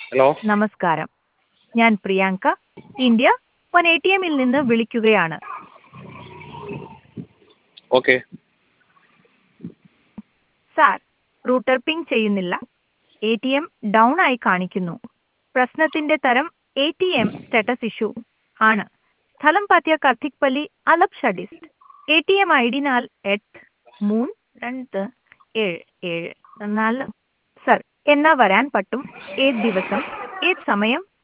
hello നമസ്കാരം ഞാൻ Priyanka India one A T എമ്മിൽ നിന്ന് വിളിക്കുകയാണ് ഓക്കെ സാർ റൂട്ടർ പിങ് ചെയ്യുന്നില്ല എ ടി എം ഡൗൺ ആയി കാണിക്കുന്നു പ്രശ്നത്തിന്റെ തരം A T M status issue ആണ് സ്ഥലം പാത്തിയ കാർത്തിക് പള്ളി അലബ് ഷഡിസ്റ്റ് A T M I D നാൽ എട്ട് മൂന്ന് രണ്ട് ഏഴ് ഏഴ് നാല് സർ എന്നാ വരാൻ പറ്റും ഏത് ദിവസം ഏത് സമയം